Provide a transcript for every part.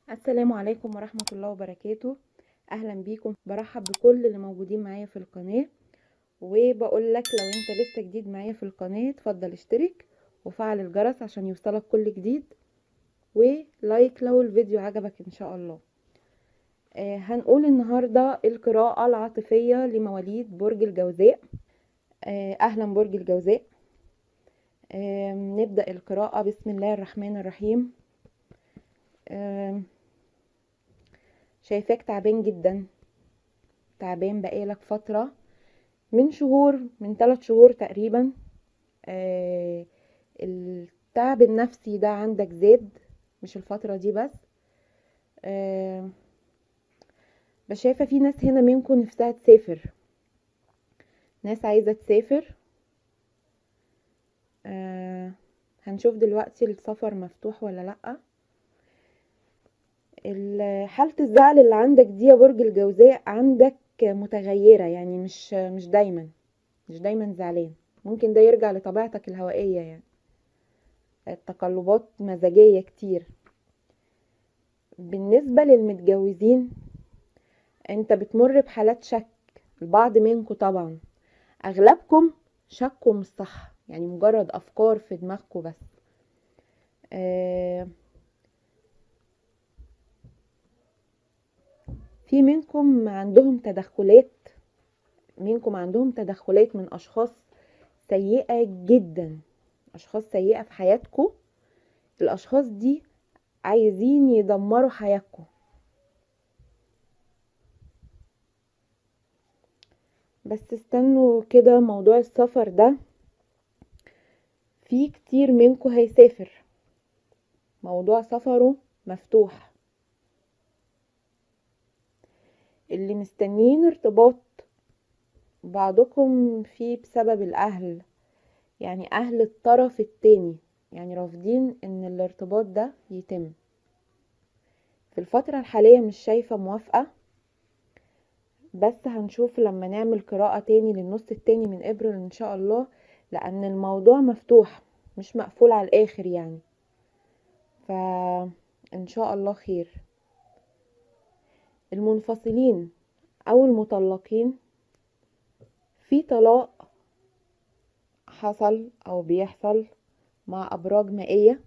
السلام عليكم ورحمة الله وبركاته اهلا بيكم برحب بكل اللي موجودين معايا في القناة وبقول لك لو انت لسه جديد معايا في القناة اتفضل اشترك وفعل الجرس عشان يوصلك كل جديد ولايك لو الفيديو عجبك ان شاء الله آه هنقول النهاردة القراءة العاطفية لمواليد برج الجوزاء آه اهلا برج الجوزاء آه نبدأ القراءة بسم الله الرحمن الرحيم آه شايفاك تعبان جدا تعبان بقالك فترة من شهور من ثلاث شهور تقريبا آه التعب النفسي ده عندك زاد مش الفترة دي بس آه بس شايفة في ناس هنا منكم نفسها تسافر ناس عايزة تسافر آه هنشوف دلوقتي السفر مفتوح ولا لأ حالة الزعل اللي عندك دي يا برج الجوزاء عندك متغيرة يعني مش مش دايما مش دايما زعلان ممكن ده يرجع لطبيعتك الهوائية يعني التقلبات مزاجية كتير بالنسبة للمتجوزين انت بتمر بحالات شك البعض منكم طبعا اغلبكم شكوا مش صح يعني مجرد افكار في دماغكم بس آه في منكم عندهم تدخلات منكم عندهم تدخلات من اشخاص سيئة جدا اشخاص سيئة في حياتكم الاشخاص دي عايزين يدمروا حياتكم بس استنوا كده موضوع السفر ده في كتير منكم هيسافر موضوع سفره مفتوح اللي مستنيين ارتباط بعضكم فيه بسبب الاهل يعني اهل الطرف التاني يعني رافضين ان الارتباط ده يتم في الفترة الحالية مش شايفة موافقة بس هنشوف لما نعمل قراءة تاني للنص التاني من ابريل ان شاء الله لان الموضوع مفتوح مش مقفول على الاخر يعني فان شاء الله خير المنفصلين او المطلقين في طلاق حصل او بيحصل مع ابراج مائية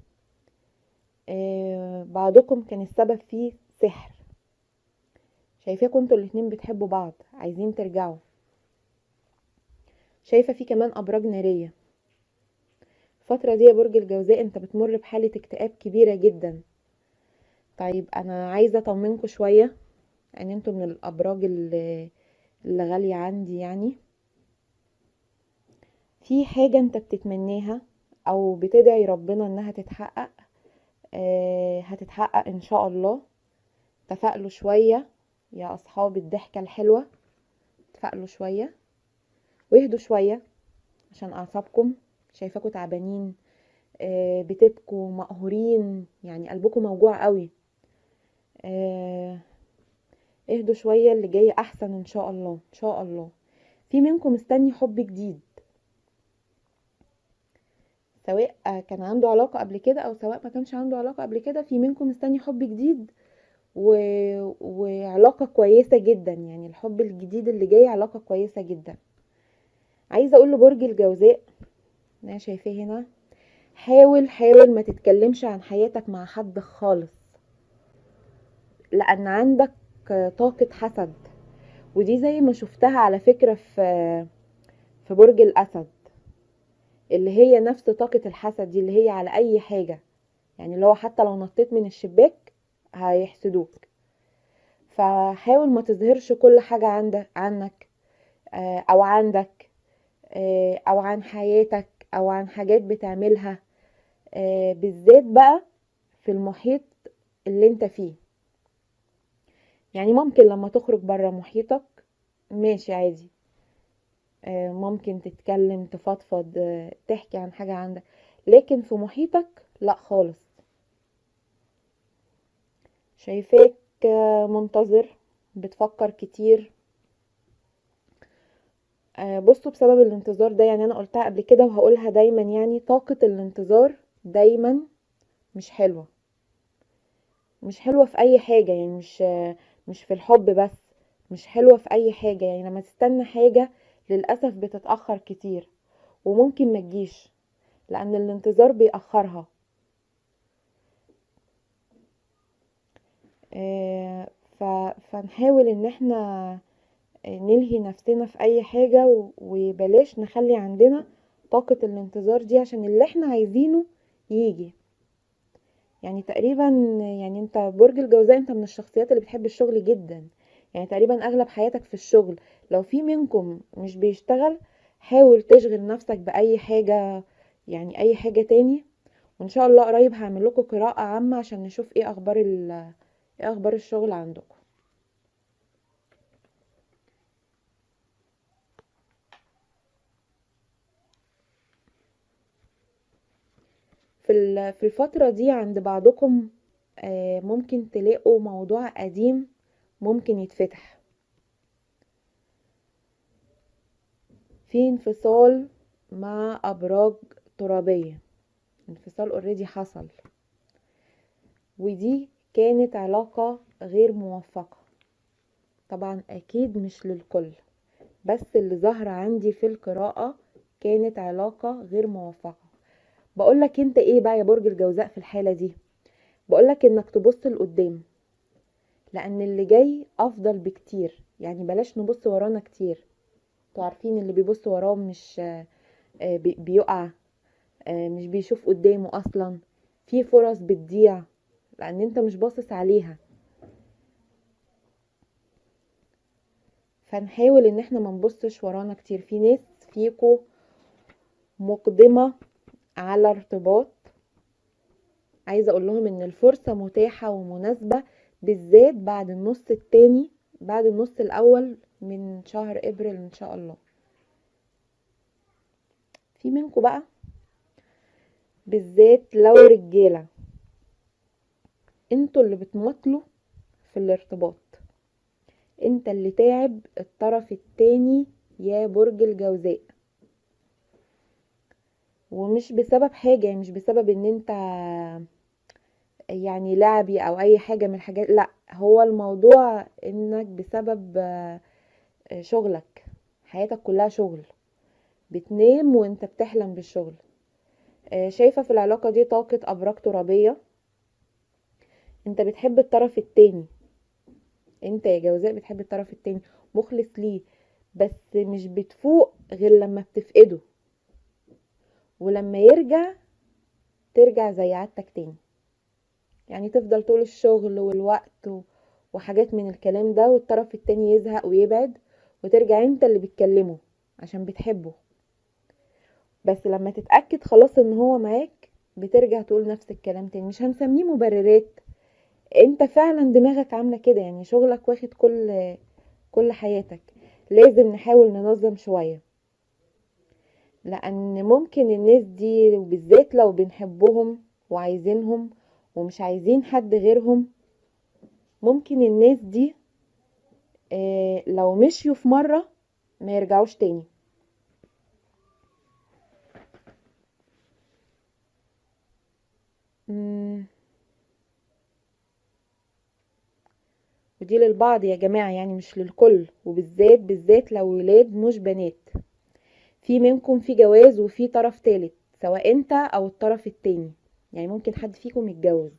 آه بعضكم كان السبب فيه سحر شايفاكم انتوا الاتنين بتحبوا بعض عايزين ترجعوا شايفة في كمان ابراج نارية الفترة دي يا برج الجوزاء انت بتمر بحالة اكتئاب كبيرة جدا طيب انا عايزة اطمنكم شوية ان انتوا من الابراج اللي, اللي غالية عندي يعني في حاجة انت بتتمناها او بتدعي ربنا انها تتحقق آه هتتحقق ان شاء الله تفائلوا شوية يا اصحاب الضحكة الحلوة تفائلوا شوية واهدوا شوية عشان اعصابكم شايفاكم تعبانين آه بتبكوا مقهورين يعني قلبكم موجوع قوي آه اهدوا شوية اللي جاي احسن ان شاء الله ان شاء الله في منكم مستني حب جديد سواء كان عنده علاقة قبل كده او سواء ما كانش عنده علاقة قبل كده في منكم مستني حب جديد و... وعلاقة كويسة جدا يعني الحب الجديد اللي جاي علاقة كويسة جدا عايزة اقول لبرج الجوزاء انا شايفاه هنا حاول حاول ما تتكلمش عن حياتك مع حد خالص لان عندك طاقة حسد ودي زي ما شفتها على فكرة في في برج الأسد اللي هي نفس طاقة الحسد دي اللي هي على أي حاجة يعني اللي هو حتى لو نطيت من الشباك هيحسدوك فحاول ما تظهرش كل حاجة عندك عنك أو عندك أو عن حياتك أو عن حاجات بتعملها بالذات بقى في المحيط اللي انت فيه يعني ممكن لما تخرج برا محيطك ماشي عادي ممكن تتكلم تفضفض تحكي عن حاجة عندك لكن في محيطك لا خالص شايفاك منتظر بتفكر كتير بصوا بسبب الانتظار ده يعني انا قلتها قبل كده وهقولها دايما يعني طاقة الانتظار دايما مش حلوة مش حلوة في اي حاجة يعني مش مش في الحب بس مش حلوة في اي حاجة يعني لما تستنى حاجة للأسف بتتأخر كتير وممكن ما تجيش لأن الانتظار بيأخرها آه، ف- فنحاول ان احنا نلهي نفسنا في اي حاجة و- وبلاش نخلي عندنا طاقة الانتظار دي عشان اللي احنا عايزينه يجي يعني تقريبا يعني انت برج الجوزاء انت من الشخصيات اللي بتحب الشغل جدا يعني تقريبا اغلب حياتك في الشغل لو في منكم مش بيشتغل حاول تشغل نفسك باي حاجة يعني اي حاجة تاني وان شاء الله قريب هعمل لكم قراءة عامة عشان نشوف ايه اخبار ال ايه اخبار الشغل عندكم في ال- في الفترة دي عند بعضكم آه، ممكن تلاقوا موضوع قديم ممكن يتفتح في انفصال مع ابراج ترابية انفصال اوريدي حصل ودي كانت علاقة غير موفقة طبعا اكيد مش للكل بس اللي ظهر عندي في القراءة كانت علاقة غير موفقة بقولك انت ايه بقى يا برج الجوزاء في الحالة دي بقولك انك تبص لقدام لان اللي جاي افضل بكتير يعني بلاش نبص ورانا كتير انتوا عارفين اللي بيبص وراه مش آه، آه، بي- بيقع آه، مش بيشوف قدامه اصلا في فرص بتضيع لان انت مش باصص عليها فنحاول ان احنا ما نبصش ورانا كتير في ناس فيكو مقدمة على ارتباط عايزة اقول لهم ان الفرصة متاحة ومناسبة بالذات بعد النص التاني بعد النص الاول من شهر ابريل ان شاء الله في منكم بقى بالذات لو رجالة انتوا اللي بتمطلوا في الارتباط انت اللي تعب الطرف التاني يا برج الجوزاء ومش بسبب حاجة يعني مش بسبب ان انت يعني لعبي او اي حاجة من الحاجات لا هو الموضوع انك بسبب آه، شغلك حياتك كلها شغل بتنام وانت بتحلم بالشغل آه، شايفة في العلاقة دي طاقة ابراج ترابية انت بتحب الطرف التاني انت يا جوزاء بتحب الطرف التاني مخلص ليه بس مش بتفوق غير لما بتفقده ولما يرجع ترجع زي عادتك تاني يعني تفضل طول الشغل والوقت و- وحاجات من الكلام ده والطرف التاني يزهق ويبعد وترجع انت اللي بتكلمه عشان بتحبه بس لما تتأكد خلاص ان هو معاك بترجع تقول نفس الكلام تاني مش هنسميه مبررات انت فعلا دماغك عاملة كده يعني شغلك واخد كل كل حياتك لازم نحاول ننظم شوية لان ممكن الناس دي وبالذات لو بنحبهم وعايزينهم ومش عايزين حد غيرهم ممكن الناس دي آه، لو مشيوا في مرة ما يرجعوش تاني مم. ودي للبعض يا جماعة يعني مش للكل وبالذات بالذات لو ولاد مش بنات في منكم في جواز وفي طرف تالت سواء انت او الطرف التاني يعني ممكن حد فيكم يتجوز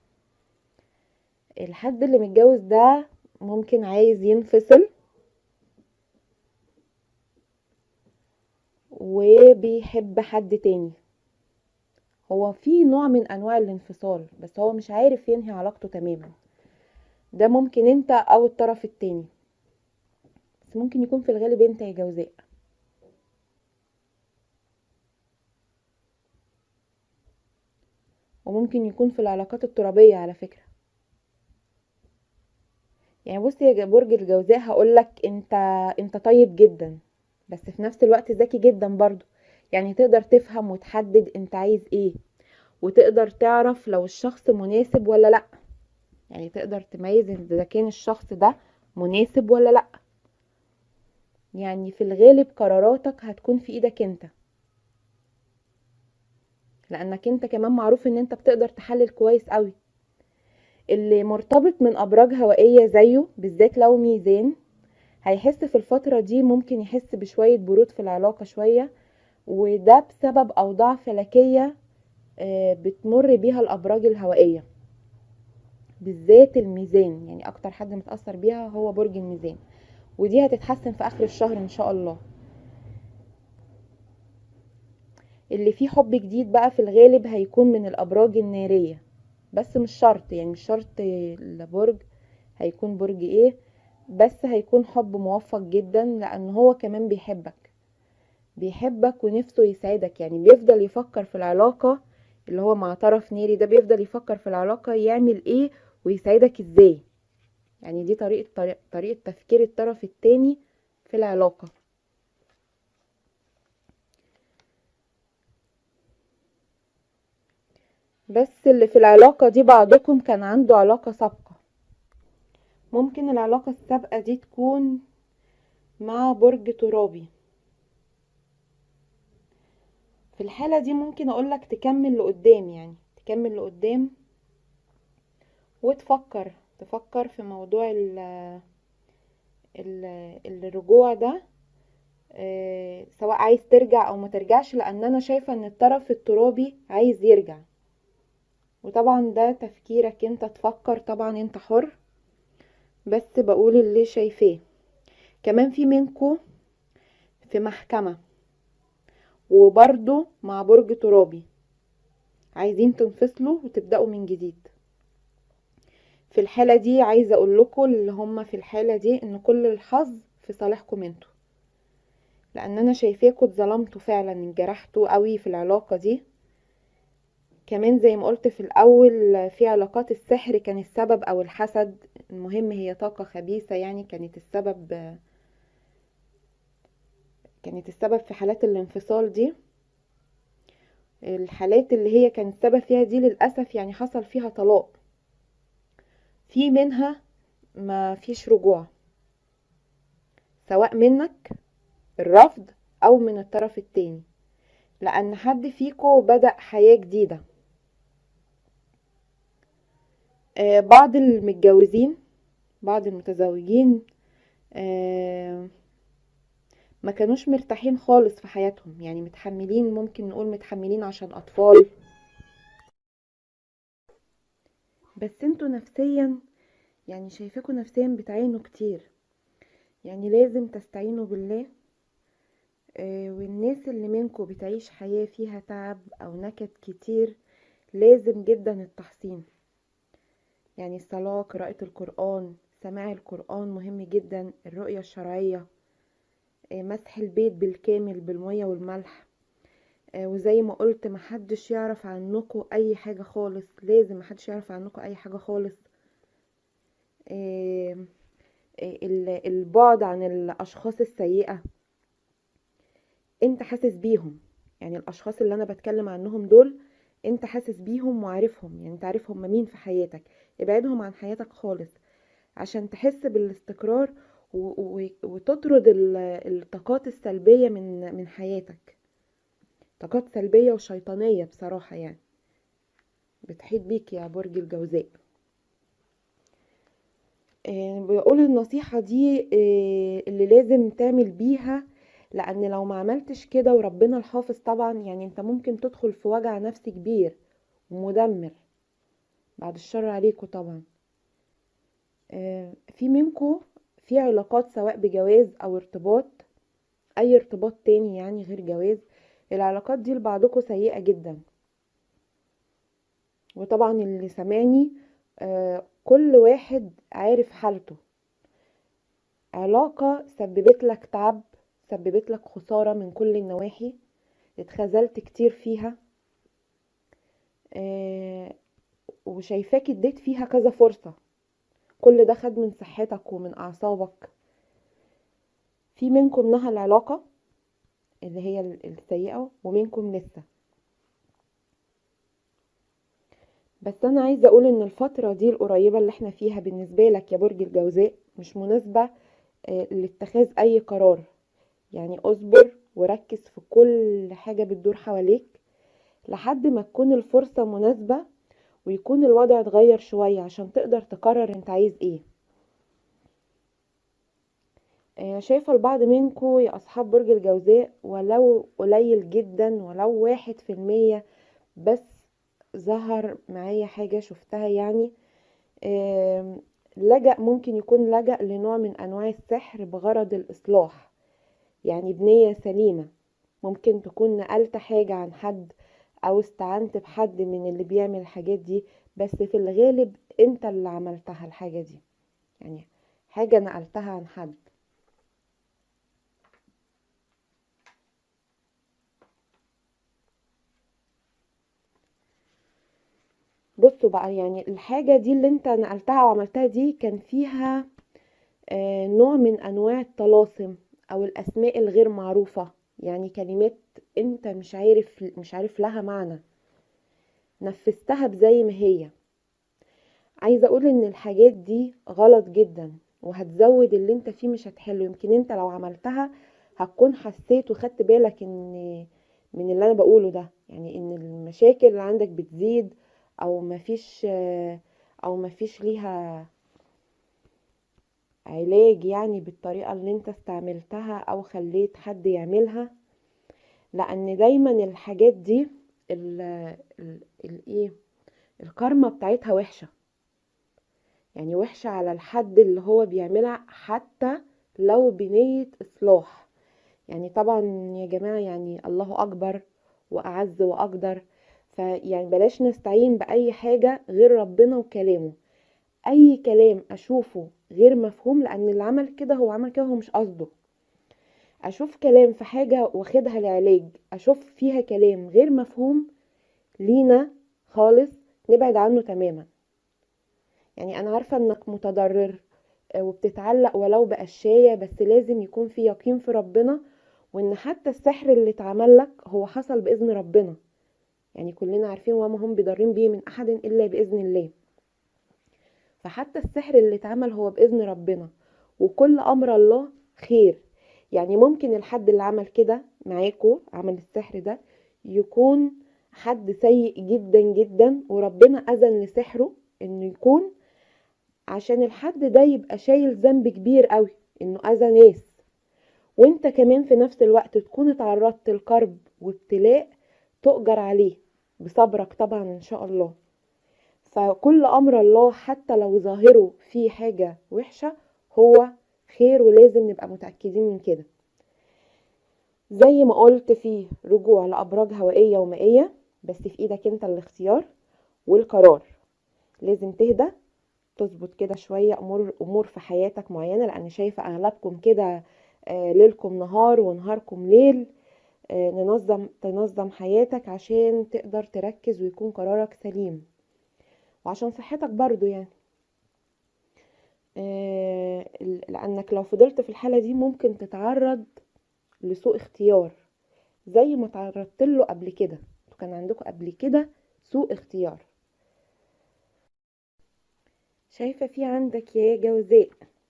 الحد اللي متجوز ده ممكن عايز ينفصل وبيحب حد تاني هو في نوع من انواع الانفصال بس هو مش عارف ينهي علاقته تماما ده ممكن انت او الطرف التاني بس ممكن يكون في الغالب انت يا جوزاء وممكن يكون في العلاقات الترابية على فكرة يعني بصي يا برج الجوزاء هقولك انت انت طيب جدا بس في نفس الوقت ذكي جدا برضو يعني تقدر تفهم وتحدد انت عايز ايه وتقدر تعرف لو الشخص مناسب ولا لا يعني تقدر تميز اذا كان الشخص ده مناسب ولا لا يعني في الغالب قراراتك هتكون في ايدك انت لانك انت كمان معروف ان انت بتقدر تحلل كويس قوي اللي مرتبط من ابراج هوائيه زيه بالذات لو ميزان هيحس في الفتره دي ممكن يحس بشويه برود في العلاقه شويه وده بسبب اوضاع فلكيه آه، بتمر بيها الابراج الهوائيه بالذات الميزان يعني اكتر حد متاثر بيها هو برج الميزان ودي هتتحسن في اخر الشهر ان شاء الله اللي فيه حب جديد بقى في الغالب هيكون من الابراج الناريه بس مش شرط يعني مش شرط البرج هيكون برج ايه بس هيكون حب موفق جدا لان هو كمان بيحبك بيحبك ونفسه يسعدك يعني بيفضل يفكر في العلاقة اللي هو مع طرف ناري ده بيفضل يفكر في العلاقة يعمل ايه ويسعدك ازاي يعني دي طريقة طريقة, طريقة تفكير الطرف التاني في العلاقة بس اللي في العلاقة دي بعضكم كان عنده علاقة سابقة ممكن العلاقة السابقة دي تكون مع برج ترابي في الحالة دي ممكن اقولك تكمل لقدام يعني تكمل لقدام وتفكر تفكر في موضوع ال ال الرجوع ده آه، سواء عايز ترجع او ما ترجعش لان انا شايفة ان الطرف الترابي عايز يرجع وطبعا ده تفكيرك انت تفكر طبعا انت حر بس بقول اللي شايفاه كمان في منكو في محكمة وبرضو مع برج ترابي عايزين تنفصلوا وتبدأوا من جديد في الحالة دي عايزة اقول لكم اللي هم في الحالة دي ان كل الحظ في صالحكم انتوا لان انا شايفاكوا اتظلمتوا فعلا انجرحتوا قوي في العلاقة دي كمان زي ما قلت في الاول في علاقات السحر كان السبب او الحسد المهم هي طاقة خبيثة يعني كانت السبب كانت السبب في حالات الانفصال دي الحالات اللي هي كان السبب فيها دي للأسف يعني حصل فيها طلاق في منها ما فيش رجوع سواء منك الرفض او من الطرف التاني لان حد فيكو بدأ حياة جديدة آه، بعض المتجوزين بعض المتزوجين آه، ما كانوش مرتاحين خالص في حياتهم يعني متحملين ممكن نقول متحملين عشان اطفال بس انتوا نفسيا يعني شايفاكوا نفسيا بتعينوا كتير يعني لازم تستعينوا بالله آه، والناس اللي منكم بتعيش حياة فيها تعب او نكد كتير لازم جدا التحصين يعني الصلاة قراءة القرآن سماع القرآن مهم جدا الرؤية الشرعية آه، مسح البيت بالكامل بالمية والملح آه، وزي ما قلت محدش يعرف عنكم اي حاجة خالص لازم محدش يعرف عنكم اي حاجة خالص آه، البعد عن الاشخاص السيئة انت حاسس بيهم يعني الاشخاص اللي انا بتكلم عنهم دول انت حاسس بيهم وعارفهم يعني انت عارف هم مين في حياتك ابعدهم عن حياتك خالص عشان تحس بالاستقرار وتطرد الطاقات السلبية من من حياتك طاقات سلبية وشيطانية بصراحة يعني بتحيط بيك يا برج الجوزاء آه، بقول النصيحة دي آه، اللي لازم تعمل بيها لان لو ما عملتش كده وربنا الحافظ طبعا يعني انت ممكن تدخل في وجع نفسي كبير ومدمر بعد الشر عليكم طبعا آه، في منكم في علاقات سواء بجواز او ارتباط اي ارتباط تاني يعني غير جواز العلاقات دي لبعضكم سيئة جدا وطبعا اللي سمعني آه، كل واحد عارف حالته علاقة سببت لك تعب سببت لك خسارة من كل النواحي اتخذلت كتير فيها آه، وشايفاك اديت فيها كذا فرصة كل ده خد من صحتك ومن اعصابك في منكم نهى العلاقة اللي هي السيئة ومنكم لسه بس انا عايزه اقول ان الفتره دي القريبه اللي احنا فيها بالنسبه لك يا برج الجوزاء مش مناسبه آه، لاتخاذ اي قرار يعني اصبر وركز في كل حاجه بتدور حواليك لحد ما تكون الفرصه مناسبه ويكون الوضع اتغير شوية عشان تقدر تقرر انت عايز ايه آه، شايفة البعض منكم يا أصحاب برج الجوزاء ولو قليل جدا ولو واحد في المية بس ظهر معايا حاجة شفتها يعني آم، لجأ ممكن يكون لجأ لنوع من أنواع السحر بغرض الإصلاح يعني بنية سليمة ممكن تكون نقلت حاجة عن حد أو استعنت بحد من اللي بيعمل الحاجات دي بس في الغالب انت اللي عملتها الحاجة دي يعني حاجة نقلتها عن حد بصوا بقى يعني الحاجة دي اللي انت نقلتها وعملتها دي كان فيها آه، نوع من انواع الطلاسم او الاسماء الغير معروفة يعني كلمات انت مش عارف مش عارف لها معنى نفذتها بزي ما هي عايزة اقول ان الحاجات دي غلط جدا وهتزود اللي انت فيه مش هتحله يمكن انت لو عملتها هتكون حسيت وخدت بالك ان من اللي انا بقوله ده يعني ان المشاكل اللي عندك بتزيد او مفيش او مفيش ليها علاج يعني بالطريقة اللي انت استعملتها او خليت حد يعملها لان دايما الحاجات دي ال ال الايه الكارما بتاعتها وحشة يعني وحشة على الحد اللي هو بيعملها حتى لو بنية اصلاح يعني طبعا يا جماعة يعني الله اكبر واعز واقدر فيعني بلاش نستعين بأي حاجة غير ربنا وكلامه أي كلام أشوفه غير مفهوم لأن اللي عمل كده هو عمل كده هو مش قصده أشوف كلام في حاجة واخدها لعلاج أشوف فيها كلام غير مفهوم لينا خالص نبعد عنه تماما يعني أنا عارفة إنك متضرر وبتتعلق ولو بقشاية بس لازم يكون في يقين في ربنا وإن حتى السحر اللي اتعمل لك هو حصل بإذن ربنا يعني كلنا عارفين وما هم بضارين به من احد الا باذن الله فحتى السحر اللي اتعمل هو باذن ربنا وكل امر الله خير يعني ممكن الحد اللي عمل كده معاكو عمل السحر ده يكون حد سيء جدا جدا وربنا اذن لسحره انه يكون عشان الحد ده يبقى شايل ذنب كبير قوي انه اذى ناس وانت كمان في نفس الوقت تكون اتعرضت لكرب وابتلاء تؤجر عليه بصبرك طبعا ان شاء الله فكل امر الله حتى لو ظاهره فيه حاجة وحشة هو خير ولازم نبقى متأكدين من كده زي ما قلت في رجوع لأبراج هوائية ومائية بس في ايدك انت الاختيار والقرار لازم تهدى تظبط كده شوية امور امور في حياتك معينة لان شايفة اغلبكم كده آه ليلكم نهار ونهاركم ليل آه ننظم تنظم حياتك عشان تقدر تركز ويكون قرارك سليم وعشان صحتك برضو يعني آه لانك لو فضلت في الحالة دي ممكن تتعرض لسوء اختيار زي ما تعرضت له قبل كده كان عندكم قبل كده سوء اختيار شايفة في عندك يا جوزاء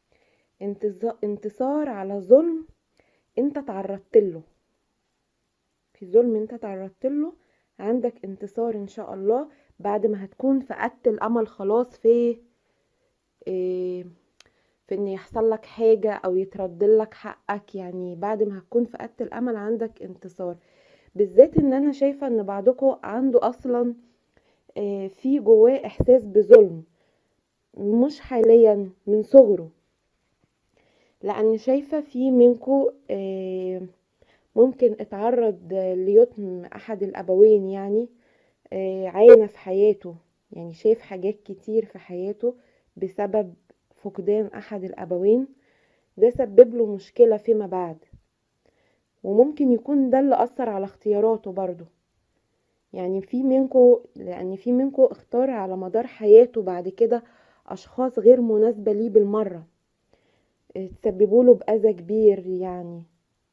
انتصار على ظلم انت تعرضت له في ظلم انت تعرضت له عندك انتصار ان شاء الله بعد ما هتكون فقدت الامل خلاص في إيه في ان يحصل لك حاجة او يترد لك حقك يعني بعد ما هتكون فقدت الامل عندك انتصار بالذات ان انا شايفة ان بعضكم عنده اصلا إيه في جواه احساس بظلم مش حاليا من صغره لان شايفة في منكم إيه ممكن اتعرض ليتم احد الابوين يعني عانى في حياته يعني شاف حاجات كتير في حياته بسبب فقدان احد الابوين ده سبب له مشكلة فيما بعد وممكن يكون ده اللي اثر على اختياراته برضو يعني في منكو لان في منكو اختار على مدار حياته بعد كده اشخاص غير مناسبة ليه بالمرة تسببوا له باذى كبير يعني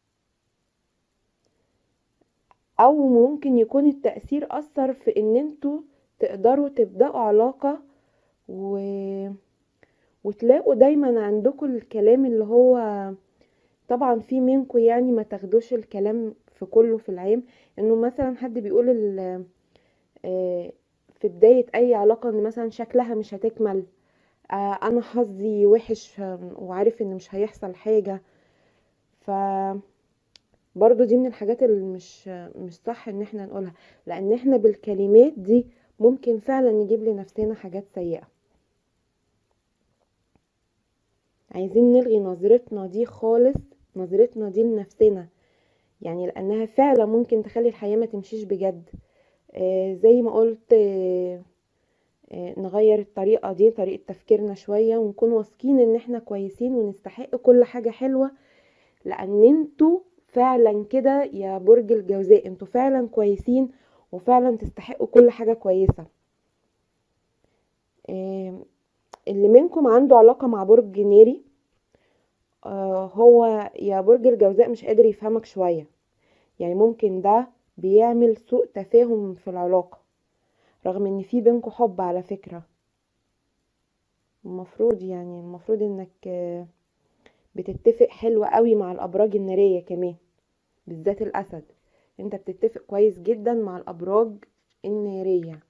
او ممكن يكون التأثير اثر في ان انتوا تقدروا تبدأوا علاقة و... وتلاقوا دايما عندكم الكلام اللي هو طبعا في منكم يعني ما تاخدوش الكلام في كله في العام انه مثلا حد بيقول ال... في بداية اي علاقة ان مثلا شكلها مش هتكمل آه انا حظي وحش وعارف ان مش هيحصل حاجة ف برضو دي من الحاجات اللي مش مش صح ان احنا نقولها لان احنا بالكلمات دي ممكن فعلا نجيب لنفسنا حاجات سيئة عايزين نلغي نظرتنا دي خالص نظرتنا دي لنفسنا يعني لانها فعلا ممكن تخلي الحياة ما تمشيش بجد آه زي ما قلت آه آه نغير الطريقة دي طريقة تفكيرنا شوية ونكون واثقين ان احنا كويسين ونستحق كل حاجة حلوة لان انتوا فعلا كده يا برج الجوزاء انتوا فعلا كويسين وفعلا تستحقوا كل حاجة كويسة اللي منكم عنده علاقة مع برج ناري هو يا برج الجوزاء مش قادر يفهمك شوية يعني ممكن ده بيعمل سوء تفاهم في العلاقة رغم ان في بينكم حب على فكرة المفروض يعني المفروض انك بتتفق حلو قوي مع الابراج النارية كمان بالذات الاسد انت بتتفق كويس جدا مع الابراج النارية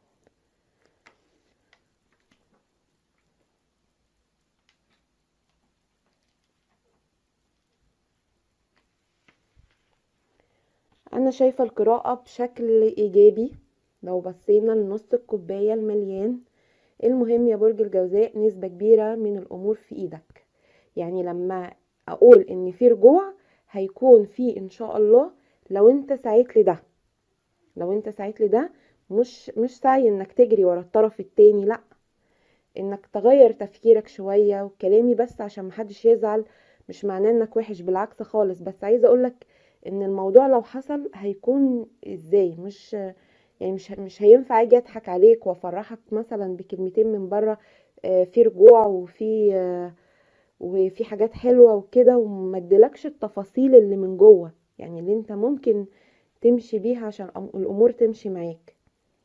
انا شايفة القراءة بشكل ايجابي لو بصينا لنص الكوباية المليان المهم يا برج الجوزاء نسبة كبيرة من الامور في ايدك يعني لما اقول ان في رجوع هيكون في ان شاء الله لو انت سعيت لده لو انت سعيت لده مش مش سعي انك تجري ورا الطرف التاني لا انك تغير تفكيرك شوية وكلامي بس عشان محدش يزعل مش معناه انك وحش بالعكس خالص بس عايزة اقولك ان الموضوع لو حصل هيكون ازاي مش يعني مش مش هينفع اجي اضحك عليك وافرحك مثلا بكلمتين من بره في رجوع وفي وفي حاجات حلوة وكده وما ادلكش التفاصيل اللي من جوه يعني اللي انت ممكن تمشي بيها عشان الامور تمشي معاك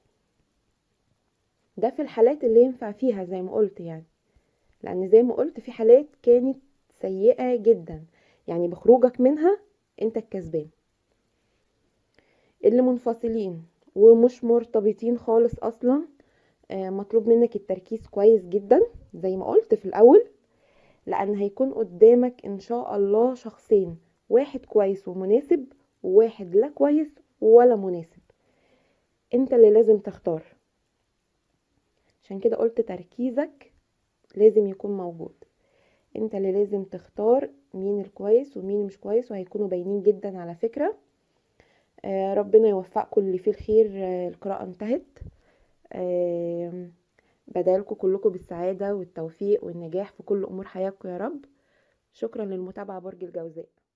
ده في الحالات اللي ينفع فيها زي ما قلت يعني لان زي ما قلت في حالات كانت سيئة جدا يعني بخروجك منها انت الكسبان اللي منفصلين ومش مرتبطين خالص اصلا مطلوب منك التركيز كويس جدا زي ما قلت في الاول لان هيكون قدامك ان شاء الله شخصين واحد كويس ومناسب وواحد لا كويس ولا مناسب انت اللي لازم تختار عشان كده قلت تركيزك لازم يكون موجود انت اللي لازم تختار مين الكويس ومين مش كويس وهيكونوا باينين جدا على فكرة آه ربنا يوفقكم اللي فيه الخير آه القراءة انتهت آه بدالكم كلكم بالسعادة والتوفيق والنجاح في كل أمور حياتكم يا رب شكرا للمتابعة برج الجوزاء